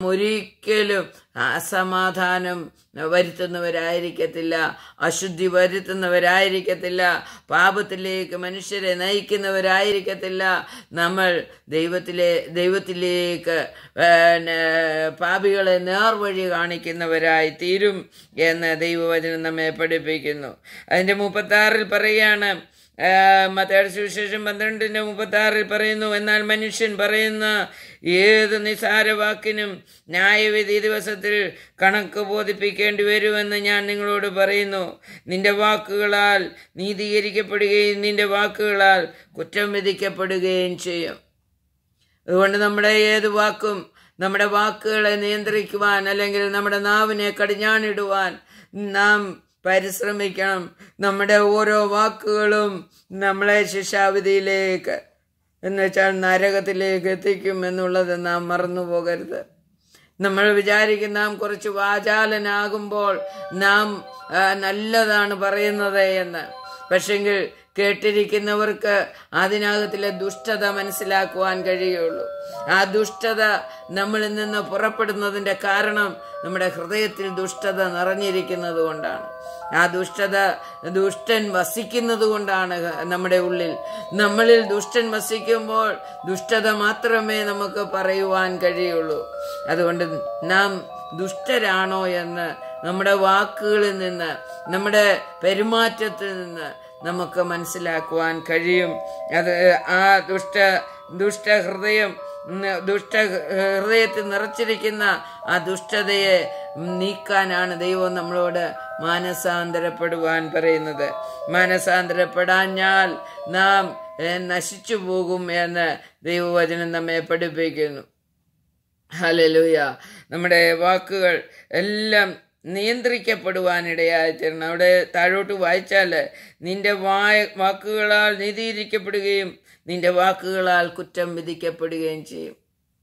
ഒരിക്കലും അസമാധാനം വരുത്തുന്നവരായിരിക്കത്തില്ല അശുദ്ധി വരുത്തുന്നവരായിരിക്കത്തില്ല പാപത്തിലേക്ക് മനുഷ്യരെ നയിക്കുന്നവരായിരിക്കത്തില്ല നമ്മൾ ദൈവത്തിലെ ദൈവത്തിലേക്ക് പിന്നെ പാപികളെ നേർവഴി കാണിക്കുന്നവരായി തീരും എന്ന് ദൈവവചനം നമ്മെ പഠിപ്പിക്കുന്നു അതിൻ്റെ മുപ്പത്താറിൽ പറയുകയാണ് മത്തയുടെ സുവിശേഷം പന്ത്രണ്ടിന്റെ മുപ്പത്തി ആറിൽ പറയുന്നു എന്നാൽ മനുഷ്യൻ പറയുന്ന ഏത് നിസാര വാക്കിനും ന്യായവിധി ദിവസത്തിൽ കണക്ക് ബോധിപ്പിക്കേണ്ടി വരുമെന്ന് ഞാൻ നിങ്ങളോട് പറയുന്നു നിന്റെ വാക്കുകളാൽ നീതീകരിക്കപ്പെടുകയും നിന്റെ വാക്കുകളാൽ കുറ്റം വിധിക്കപ്പെടുകയും ചെയ്യും അതുകൊണ്ട് നമ്മുടെ ഏത് വാക്കും നമ്മുടെ വാക്കുകളെ നിയന്ത്രിക്കുവാൻ അല്ലെങ്കിൽ നമ്മുടെ നാവിനെ കടിഞ്ഞാണിടുവാൻ നാം പരിശ്രമിക്കണം നമ്മുടെ ഓരോ വാക്കുകളും നമ്മളെ ശിക്ഷാവിധിയിലേക്ക് എന്ന് വെച്ചാൽ നരകത്തിലേക്ക് എത്തിക്കും എന്നുള്ളത് നാം മറന്നു പോകരുത് നമ്മൾ വിചാരിക്കും നാം കുറച്ച് വാചാലനാകുമ്പോൾ നാം നല്ലതാണ് പറയുന്നത് എന്ന് പക്ഷെങ്കിൽ കേട്ടിരിക്കുന്നവർക്ക് അതിനകത്തിലെ ദുഷ്ടത മനസ്സിലാക്കുവാൻ കഴിയുള്ളൂ ആ ദുഷ്ടത നമ്മളിൽ നിന്ന് പുറപ്പെടുന്നതിന്റെ കാരണം നമ്മുടെ ഹൃദയത്തിൽ ദുഷ്ടത നിറഞ്ഞിരിക്കുന്നത് കൊണ്ടാണ് ആ ദുഷ്ടത ദുഷ്ടൻ വസിക്കുന്നത് കൊണ്ടാണ് നമ്മുടെ ഉള്ളിൽ നമ്മളിൽ ദുഷ്ടൻ വസിക്കുമ്പോൾ ദുഷ്ടത മാത്രമേ നമുക്ക് പറയുവാൻ കഴിയുള്ളൂ അതുകൊണ്ട് നാം ദുഷ്ടരാണോ എന്ന് നമ്മുടെ വാക്കുകളിൽ നിന്ന് നമ്മുടെ പെരുമാറ്റത്തിൽ നിന്ന് നമുക്ക് മനസ്സിലാക്കുവാൻ കഴിയും അത് ആ ദുഷ്ട ദുഷ്ടഹൃദയം ദുഷ്ട ഹൃദയത്തിൽ നിറച്ചിരിക്കുന്ന ആ ദുഷ്ടതയെ നീക്കാനാണ് ദൈവം നമ്മളോട് മാനസാന്തരപ്പെടുവാൻ പറയുന്നത് മാനസാന്തരപ്പെടാഞ്ഞാൽ നാം നശിച്ചു പോകും എന്ന് ദൈവവചനം നമ്മെ പഠിപ്പിക്കുന്നു ഹലലൂയ നമ്മുടെ വാക്കുകൾ എല്ലാം നിയന്ത്രിക്കപ്പെടുവാനിടയായി തീരണം അവിടെ താഴോട്ട് വായിച്ചാൽ നിന്റെ വായ വാക്കുകളാൽ നീതിയിരിക്കപ്പെടുകയും നിന്റെ വാക്കുകളാൽ കുറ്റം വിധിക്കപ്പെടുകയും ചെയ്യും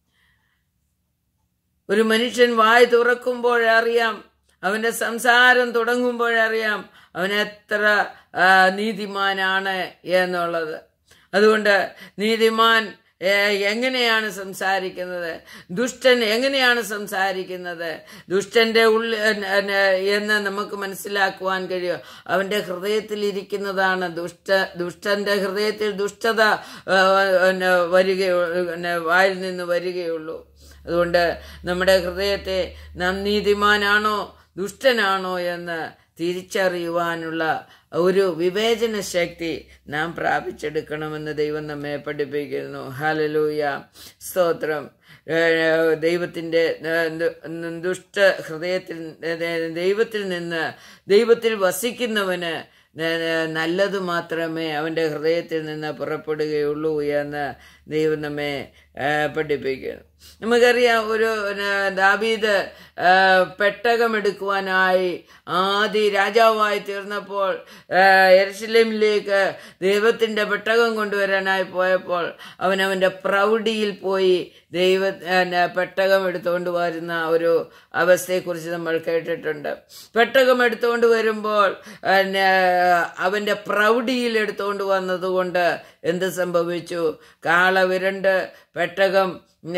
ഒരു മനുഷ്യൻ വായ് തുറക്കുമ്പോഴറിയാം അവന്റെ സംസാരം തുടങ്ങുമ്പോഴറിയാം അവൻ എത്ര നീതിമാനാണ് എന്നുള്ളത് അതുകൊണ്ട് നീതിമാൻ എങ്ങനെയാണ് സംസാരിക്കുന്നത് ദുഷ്ടൻ എങ്ങനെയാണ് സംസാരിക്കുന്നത് ദുഷ്ടന്റെ ഉള്ളിൽ എന്ന് നമുക്ക് മനസ്സിലാക്കുവാൻ കഴിയും അവന്റെ ഹൃദയത്തിൽ ഇരിക്കുന്നതാണ് ദുഷ്ട ദുഷ്ടന്റെ ഹൃദയത്തിൽ ദുഷ്ടത വരികയുള്ളൂ വായിൽ നിന്ന് വരികയുള്ളൂ അതുകൊണ്ട് നമ്മുടെ ഹൃദയത്തെ നാം നീതിമാനാണോ ദുഷ്ടനാണോ എന്ന് തിരിച്ചറിയുവാനുള്ള ഒരു വിവേചന ശക്തി നാം പ്രാപിച്ചെടുക്കണമെന്ന് ദൈവം നമ്മെ പഠിപ്പിക്കുന്നു ഹലലൂയ സ്തോത്രം ദൈവത്തിൻ്റെ ദുഷ്ട ഹൃദയത്തിൽ ദൈവത്തിൽ നിന്ന് ദൈവത്തിൽ വസിക്കുന്നവന് നല്ലത് മാത്രമേ അവൻ്റെ ഹൃദയത്തിൽ നിന്ന് പുറപ്പെടുകയുള്ളൂ എന്ന് ദൈവം നമ്മെ പഠിപ്പിക്കുന്നു നമുക്കറിയാം ഒരു ദാബീദ് പെട്ടകമെടുക്കുവാനായി ആദ്യ രാജാവായി തീർന്നപ്പോൾ എരശിലേമിലേക്ക് ദൈവത്തിൻ്റെ പെട്ടകം കൊണ്ടുവരാനായി പോയപ്പോൾ അവൻ അവൻ്റെ പ്രൗഢിയിൽ പോയി ദൈവ പെട്ടകം എടുത്തുകൊണ്ട് വരുന്ന ഒരു അവസ്ഥയെക്കുറിച്ച് നമ്മൾ കേട്ടിട്ടുണ്ട് പെട്ടകം എടുത്തുകൊണ്ട് വരുമ്പോൾ അവൻ്റെ പ്രൗഢിയിൽ എടുത്തുകൊണ്ട് വന്നതുകൊണ്ട് എന്ത് സംഭവിച്ചു കാള വിരണ്ട് പെട്ടകം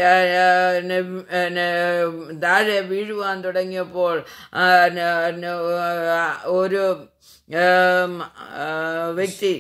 താഴെ വീഴുവാൻ തുടങ്ങിയപ്പോൾ ഒരു വ്യക്തി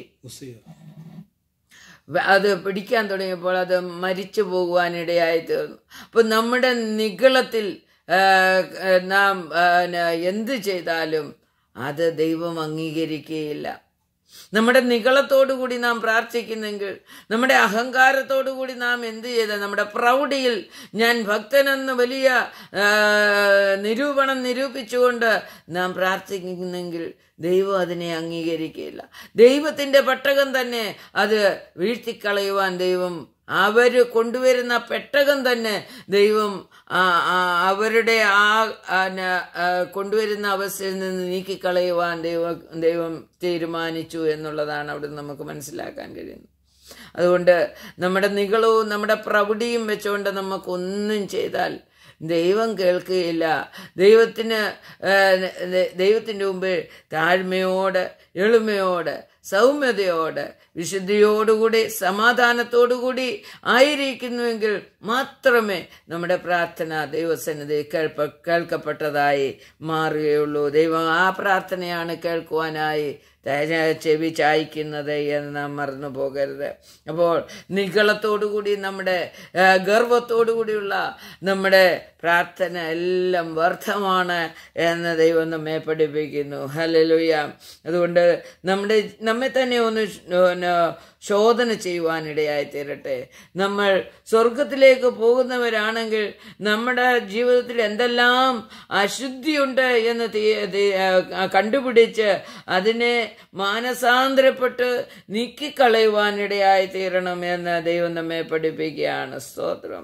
അത് പിടിക്കാൻ തുടങ്ങിയപ്പോൾ അത് മരിച്ചു പോകുവാനിടയായി തീർന്നു അപ്പൊ നമ്മുടെ നികളത്തിൽ നാം എന്ത് ചെയ്താലും അത് ദൈവം അംഗീകരിക്കുകയില്ല നമ്മുടെ നികളത്തോടുകൂടി നാം പ്രാർത്ഥിക്കുന്നെങ്കിൽ നമ്മുടെ അഹങ്കാരത്തോടുകൂടി നാം എന്ത് ചെയ്ത നമ്മുടെ പ്രൗഢിയിൽ ഞാൻ ഭക്തനെന്ന് വലിയ നിരൂപണം നിരൂപിച്ചുകൊണ്ട് നാം പ്രാർത്ഥിക്കുന്നെങ്കിൽ ദൈവം അതിനെ അംഗീകരിക്കുകയില്ല ദൈവത്തിന്റെ പെട്ടകം തന്നെ അത് വീഴ്ത്തിക്കളയുവാൻ ദൈവം അവര് കൊണ്ടുവരുന്ന പെട്ടകം തന്നെ ദൈവം അവരുടെ ആ കൊണ്ടുവരുന്ന അവസ്ഥയിൽ നിന്ന് നീക്കിക്കളയുവാൻ ദൈവം ദൈവം തീരുമാനിച്ചു എന്നുള്ളതാണ് അവിടെ നമുക്ക് മനസ്സിലാക്കാൻ കഴിയുന്നത് അതുകൊണ്ട് നമ്മുടെ നികളവും നമ്മുടെ പ്രൗഢിയും വെച്ചുകൊണ്ട് നമുക്കൊന്നും ചെയ്താൽ ദൈവം കേൾക്കുകയില്ല ദൈവത്തിന് ദൈവത്തിൻ്റെ മുമ്പിൽ താഴ്മയോട് എളിമയോട് സൗമ്യതയോട് വിശുദ്ധിയോടുകൂടി സമാധാനത്തോടുകൂടി ആയിരിക്കുന്നുവെങ്കിൽ മാത്രമേ നമ്മുടെ പ്രാർത്ഥന ദൈവസന്നിധി കേൾപ്പ കേൾക്കപ്പെട്ടതായി മാറുകയുള്ളൂ ദൈവം ആ പ്രാർത്ഥനയാണ് കേൾക്കുവാനായി തേജ- ചെവി ചായ്ക്കുന്നത് എന്ന് നാം മറന്നു പോകരുത് അപ്പോൾ നികളത്തോടുകൂടി നമ്മുടെ ആ, ഗർവത്തോടുകൂടിയുള്ള നമ്മുടെ പ്രാർത്ഥന എല്ലാം വ്യർത്ഥമാണ് എന്ന് ദൈവം നമ്മെ പഠിപ്പിക്കുന്നു ഹലലുയ അതുകൊണ്ട് നമ്മുടെ നമ്മെ തന്നെ ഒന്ന് ശ്- ഒന്ന് ശോധന ചെയ്യുവാനിടയായി തീരട്ടെ നമ്മൾ സ്വർഗത്തിലേക്ക് പോകുന്നവരാണെങ്കിൽ നമ്മുടെ ജീവിതത്തിൽ എന്തെല്ലാം അശുദ്ധിയുണ്ട് എന്ന് തീ- തീ- ആ, കണ്ടുപിടിച്ച് അതിനെ മാനസാന്തരപ്പെട്ട് നീക്കിക്കളയുവാനിടയായി തീരണം എന്ന് ദൈവം നമ്മെ പഠിപ്പിക്കുകയാണ് സ്തോത്രം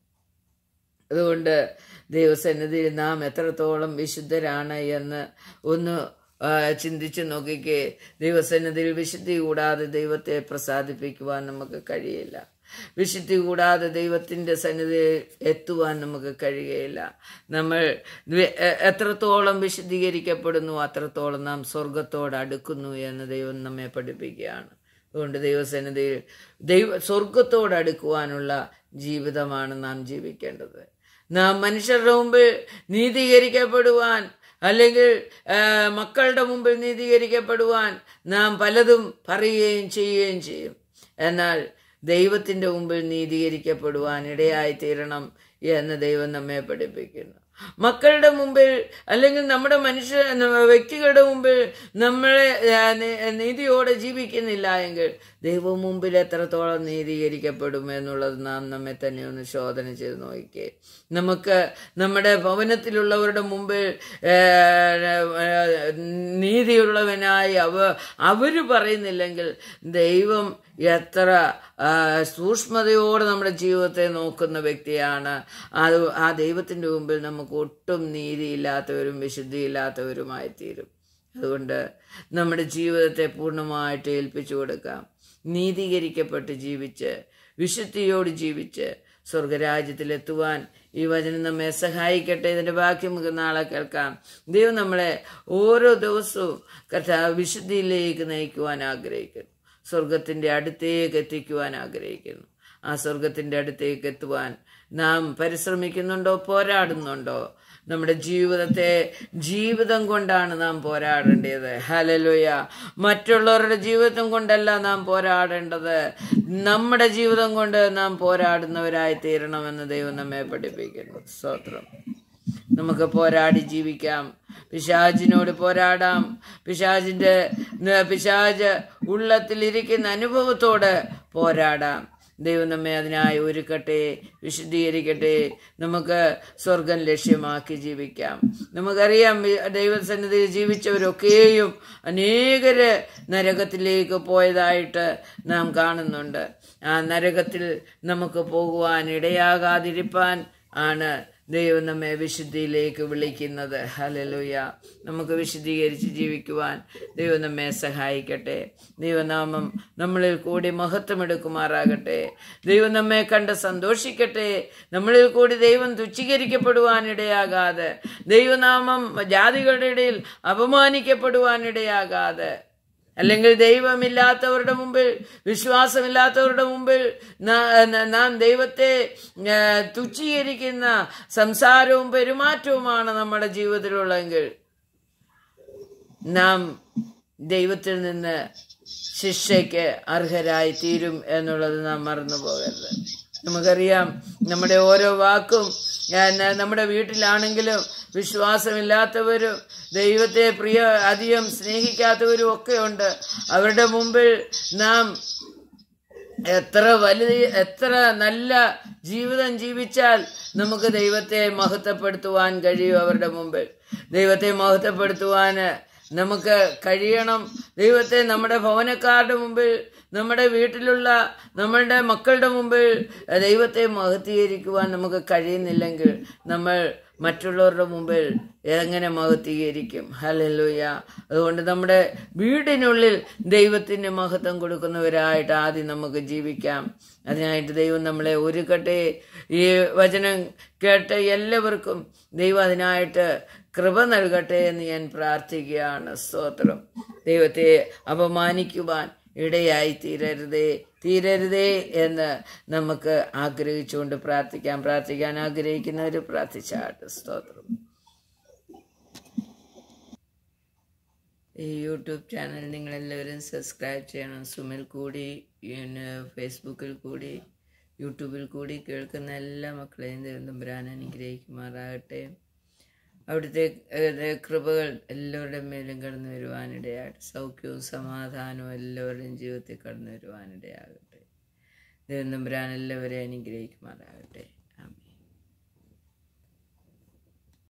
അതുകൊണ്ട് ദൈവസന്നിധിയിൽ നാം എത്രത്തോളം വിശുദ്ധരാണ് എന്ന് ഒന്ന് ആ, ചിന്തിച്ചു നോക്കിക്കേ ദൈവസന്നിധിയിൽ വിശുദ്ധി കൂടാതെ ദൈവത്തെ പ്രസാദിപ്പിക്കുവാൻ നമുക്ക് കഴിയില്ല വിശുദ്ധി കൂടാതെ ദൈവത്തിൻ്റെ സന്നിധിയിൽ എത്തുവാൻ നമുക്ക് കഴിയുകയില്ല നമ്മൾ വി- എ- എത്രത്തോളം വിശുദ്ധീകരിക്കപ്പെടുന്നു അത്രത്തോളം നാം സ്വർഗത്തോട് അടുക്കുന്നു എന്ന് ദൈവം നമ്മെ പഠിപ്പിക്കുകയാണ് അതുകൊണ്ട് ദൈവസന്നിധിയിൽ ദൈവ സ്വർഗത്തോട് അടുക്കുവാനുള്ള ജീവിതമാണ് നാം ജീവിക്കേണ്ടത് നാം മനുഷ്യരുടെ മുമ്പിൽ നീതീകരിക്കപ്പെടുവാൻ അല്ലെങ്കിൽ ആ, മക്കളുടെ മുമ്പിൽ നീതീകരിക്കപ്പെടുവാൻ നാം പലതും പറയുകയും ചെയ്യുകയും ചെയ്യും എന്നാൽ ദൈവത്തിൻ്റെ മുമ്പിൽ നീതീകരിക്കപ്പെടുവാൻ ഇടയായി തീരണം എന്ന് ദൈവം നമ്മെ പഠിപ്പിക്കുന്നു മക്കളുടെ മുമ്പിൽ അല്ലെങ്കിൽ നമ്മുടെ മനുഷ്യ വ്യക്തികളുടെ മുമ്പിൽ നമ്മളെ ആ, നി- നീതിയോടെ ജീവിക്കുന്നില്ല എങ്കിൽ ദൈവം മുമ്പിൽ എത്രത്തോളം നീതീകരിക്കപ്പെടും എന്നുള്ളത് നാം നമ്മെ തന്നെ ഒന്ന് ശോധന ചെയ്ത് നോക്കിക്കേ നമുക്ക് നമ്മുടെ ഭവനത്തിലുള്ളവരുടെ മുമ്പിൽ ഏ, ഏ, നീതിയുള്ളവനായി അവ അവര് പറയുന്നില്ലെങ്കിൽ ദൈവം എത്ര ആ, സൂക്ഷ്മതയോടെ നമ്മുടെ ജീവിതത്തെ നോക്കുന്ന വ്യക്തിയാണ് അത് ആ ദൈവത്തിൻ്റെ മുമ്പിൽ നമുക്ക് ഒട്ടും നീതിയില്ലാത്തവരും വിശുദ്ധിയില്ലാത്തവരുമായി തീരും അതുകൊണ്ട് നമ്മുടെ ജീവിതത്തെ പൂർണ്ണമായിട്ട് ഏൽപ്പിച്ചു കൊടുക്കാം നീതീകരിക്കപ്പെട്ട് ജീവിച്ച് വിശുദ്ധിയോട് ജീവിച്ച് സ്വർഗരാജ്യത്തിലെത്തുവാൻ ഈ വചനം നമ്മെ സഹായിക്കട്ടെ ഇതിന്റെ ബാക്കി നമുക്ക് നാളെ കേൾക്കാം ദൈവം നമ്മളെ ഓരോ ദിവസവും കർത്താവ് വിശുദ്ധിയിലേക്ക് നയിക്കുവാൻ ആഗ്രഹിക്കുന്നു സ്വർഗത്തിന്റെ അടുത്തേക്ക് എത്തിക്കുവാൻ ആഗ്രഹിക്കുന്നു ആ സ്വർഗത്തിന്റെ അടുത്തേക്ക് എത്തുവാൻ നാം പരിശ്രമിക്കുന്നുണ്ടോ പോരാടുന്നുണ്ടോ നമ്മുടെ ജീവിതത്തെ ജീവിതം കൊണ്ടാണ് നാം പോരാടേണ്ടത് ഹലലുയ മറ്റുള്ളവരുടെ ജീവിതം കൊണ്ടല്ല നാം പോരാടേണ്ടത് നമ്മുടെ ജീവിതം കൊണ്ട് നാം പോരാടുന്നവരായി തീരണമെന്ന് ദൈവം നമ്മെ പഠിപ്പിക്കുന്നു സ്തോത്രം നമുക്ക് പോരാടി ജീവിക്കാം പിശാചിനോട് പോരാടാം പിശാചിന്റെ ന- പിശാച് ഉള്ളത്തിലിരിക്കുന്ന അനുഭവത്തോട് പോരാടാം ദൈവം നമ്മെ അതിനായി ഒരുക്കട്ടെ വിശുദ്ധീകരിക്കട്ടെ നമുക്ക് സ്വർഗം ലക്ഷ്യമാക്കി ജീവിക്കാം നമുക്കറിയാം വി- ദൈവസന്നിധിയിൽ ജീവിച്ചവരൊക്കെയും അനേകര് നരകത്തിലേക്ക് പോയതായിട്ട് നാം കാണുന്നുണ്ട് ആ നരകത്തിൽ നമുക്ക് പോകുവാൻ ഇടയാകാതിരിപ്പാൻ ആണ് ദൈവം നമ്മെ വിശുദ്ധിയിലേക്ക് വിളിക്കുന്നത് ഹലലുയ നമുക്ക് വിശുദ്ധീകരിച്ച് ജീവിക്കുവാൻ ദൈവം നമ്മെ സഹായിക്കട്ടെ ദൈവനാമം നമ്മളിൽ കൂടി മഹത്വമെടുക്കുമാറാകട്ടെ ദൈവം നമ്മെ കണ്ട് സന്തോഷിക്കട്ടെ നമ്മളിൽ കൂടി ദൈവം തുച്ഛീകരിക്കപ്പെടുവാനിടയാകാതെ ദൈവനാമം ജാതികളുടെ ഇടയിൽ അപമാനിക്കപ്പെടുവാനിടയാകാതെ അല്ലെങ്കിൽ ദൈവമില്ലാത്തവരുടെ മുമ്പിൽ വിശ്വാസമില്ലാത്തവരുടെ മുമ്പിൽ നാ- ന- നാം ദൈവത്തെ ആ, തുച്ഛീകരിക്കുന്ന സംസാരവും പെരുമാറ്റവുമാണ് നമ്മുടെ ജീവിതത്തിലുള്ളതെങ്കിൽ നാം ദൈവത്തിൽ നിന്ന് ശിക്ഷയ്ക്ക് അർഹരായി തീരും എന്നുള്ളത് നാം മറന്നു പോകരുത് നമുക്കറിയാം നമ്മുടെ ഓരോ വാക്കും ആ, ന- നമ്മുടെ വീട്ടിലാണെങ്കിലും വിശ്വാസമില്ലാത്തവരും ദൈവത്തെ പ്രിയ അധികം സ്നേഹിക്കാത്തവരും ഒക്കെ ഉണ്ട് അവരുടെ മുമ്പിൽ നാം എത്ര വലുത് എത്ര നല്ല ജീവിതം ജീവിച്ചാൽ നമുക്ക് ദൈവത്തെ മഹത്വപ്പെടുത്തുവാൻ കഴിയും അവരുടെ മുമ്പിൽ ദൈവത്തെ മഹത്വപ്പെടുത്തുവാൻ നമുക്ക് കഴിയണം ദൈവത്തെ നമ്മുടെ ഭവനക്കാരുടെ മുമ്പിൽ നമ്മുടെ വീട്ടിലുള്ള നമ്മളുടെ മക്കളുടെ മുമ്പിൽ ദൈവത്തെ മഹത്വീകരിക്കുവാൻ നമുക്ക് കഴിയുന്നില്ലെങ്കിൽ നമ്മൾ മറ്റുള്ളവരുടെ മുമ്പിൽ എങ്ങനെ മഹത്വീകരിക്കും ഹലലുയ അതുകൊണ്ട് നമ്മുടെ വീടിനുള്ളിൽ ദൈവത്തിന് മഹത്വം കൊടുക്കുന്നവരായിട്ട് ആദ്യം നമുക്ക് ജീവിക്കാം അതിനായിട്ട് ദൈവം നമ്മളെ ഒരുക്കട്ടെ ഈ വചനം കേട്ട എല്ലാവർക്കും ദൈവം അതിനായിട്ട് കൃപ നൽകട്ടെ എന്ന് ഞാൻ പ്രാർത്ഥിക്കുകയാണ് സ്തോത്രം ദൈവത്തെ അപമാനിക്കുവാൻ ഇടയായി തീരരുതേ തീരരുതേ എന്ന് നമുക്ക് ആഗ്രഹിച്ചുകൊണ്ട് പ്രാർത്ഥിക്കാം പ്രാർത്ഥിക്കാൻ ആഗ്രഹിക്കുന്നവർ പ്രാർത്ഥിച്ചാട്ട് സ്തോത്രം ഈ യൂട്യൂബ് ചാനൽ നിങ്ങളെല്ലാവരും സബ്സ്ക്രൈബ് ചെയ്യണം സുമിൽ കൂടി പിന്നെ ഫേസ്ബുക്കിൽ കൂടി യൂട്യൂബിൽ കൂടി കേൾക്കുന്ന എല്ലാ മക്കളെയും ദൈവം അനുഗ്രഹിക്കുമാറാകട്ടെ അവിടുത്തെ ഏഹ്, കൃപകൾ എല്ലാവരുടെയും മേലും കടന്നു വരുവാനിടയാകട്ടെ സൗഖ്യവും സമാധാനവും എല്ലാവരുടെയും ജീവിതത്തിൽ കടന്നു വരുവാനിടയാകട്ടെ ദൈവം തമ്പുരാൻ എല്ലാവരെയും അനുഗ്രഹിക്കുമാറാകട്ടെ